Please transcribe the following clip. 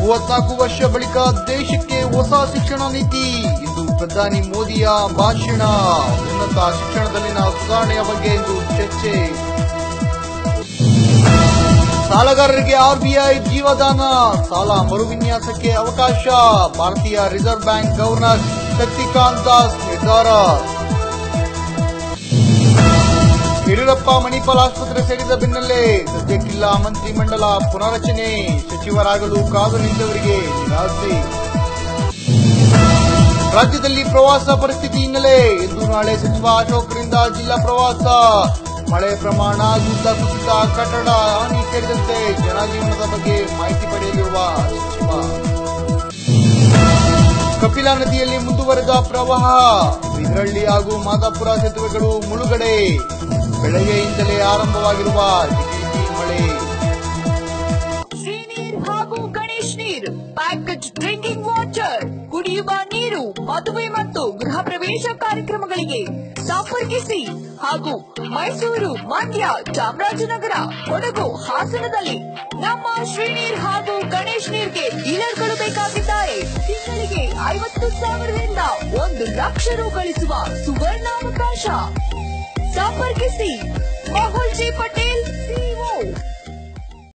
ಮೂವತ್ನಾಲ್ಕು ವರ್ಷ ಬಳಿಕ ದೇಶಕ್ಕೆ ಹೊಸ ಶಿಕ್ಷಣ ನೀತಿ ಇಂದು ಪ್ರಧಾನಿ ಮೋದಿಯ ಭಾಷಣ ಉನ್ನತ ಶಿಕ್ಷಣದಲ್ಲಿನ ಸುಧಾರಣೆಯ ಬಗ್ಗೆ ಇಂದು ಚರ್ಚೆ ಸಾಲಗಾರರಿಗೆ ಆರ್ಬಿಐ ಜೀವದಾನ ಸಾಲ ಮರುವಿನ್ಯಾಸಕ್ಕೆ ಅವಕಾಶ ಭಾರತೀಯ reserve bank governor Shaktikanta Das ನಿರ್ಧಾರ ಯಡಿಯೂರಪ್ಪ ಮಣಿಪಾಲ್ ಆಸ್ಪತ್ರೆ ಸೇರಿದ ಬೆನ್ನಲ್ಲೇ ಸದ್ಯಕ್ಕಿಲ್ಲ ಮಂತ್ರಿಮಂಡಲ ಪುನರಚನೆ ಸಚಿವರಾಗಲು ಕಾದು ನಿಂತವರಿಗೆ ನಿರಾಸೆ ರಾಜ್ಯದಲ್ಲಿ ಪ್ರವಾಸ ಪರಿಸ್ಥಿತಿ ಹಿನ್ನೆಲೆ ಇಂದು ನಾಳೆ ಸಚಿವ ಅಶೋಕ್ರಿಂದ ಜಿಲ್ಲಾ ಪ್ರವಾಸ ಮಳೆ ಪ್ರಮಾಣ ಗುಡ್ಡ ಕುಸಿತ ಕಟ್ಟಡ ಹಾನಿ ಸೇರಿದಂತೆ ಜನಜೀವನದ ಬಗ್ಗೆ ಮಾಹಿತಿ ಪಡೆಯಲಿರುವ ಸಚಿವ ಕಪಿಲಾ ನದಿಯಲ್ಲಿ ಮುಂದುವರೆದ ಪ್ರವಾಹ ಬಿದ್ರಳ್ಳಿ ಹಾಗೂ ಮಾದಾಪುರ ಸೇತುವೆಗಳು ಮುಳುಗಡೆ ಬೆಳಗ್ಗೆಯಿಂದಲೇ ಆರಂಭವಾಗಿರುವ ಜಿಟಿಪಿ ಮಳೆ ಶ್ರೀನೀರ್ ಹಾಗೂ ಗಣೇಶ್ ನೀರ್ ಪ್ಯಾಕೇಜ್ ಡ್ರಿಂಕಿಂಗ್ ವಾಟರ್ ಕುಡಿಯುವ ನೀರು ಮದುವೆ ಮತ್ತು ಗೃಹ ಪ್ರವೇಶ ಕಾರ್ಯಕ್ರಮಗಳಿಗೆ ಸಂಪರ್ಕಿಸಿ ಹಾಗೂ ಮೈಸೂರು ಮಂಡ್ಯ ಚಾಮರಾಜನಗರ ಕೊಡಗು ಹಾಸನದಲ್ಲಿ ನಮ್ಮ ಶ್ರೀನೀರ್ ಹಾಗೂ ಗಣೇಶ್ ನೀರ್ಗೆ ಡೀಲರ್ಗಳು ಬೇಕಾಗಿದ್ದಾರೆ ತಿಂಗಳಿಗೆ ಐವತ್ತು ಸಾವಿರದಿಂದ ಒಂದು ಲಕ್ಷ ರು ಗಳಿಸುವ ಸುವರ್ಣಾವಕಾಶ ಸಂಪರ್ಕಿಸಿ ಮಹುಲ್ ಜಿ ಪಟೇಲ್ ಸಿಒ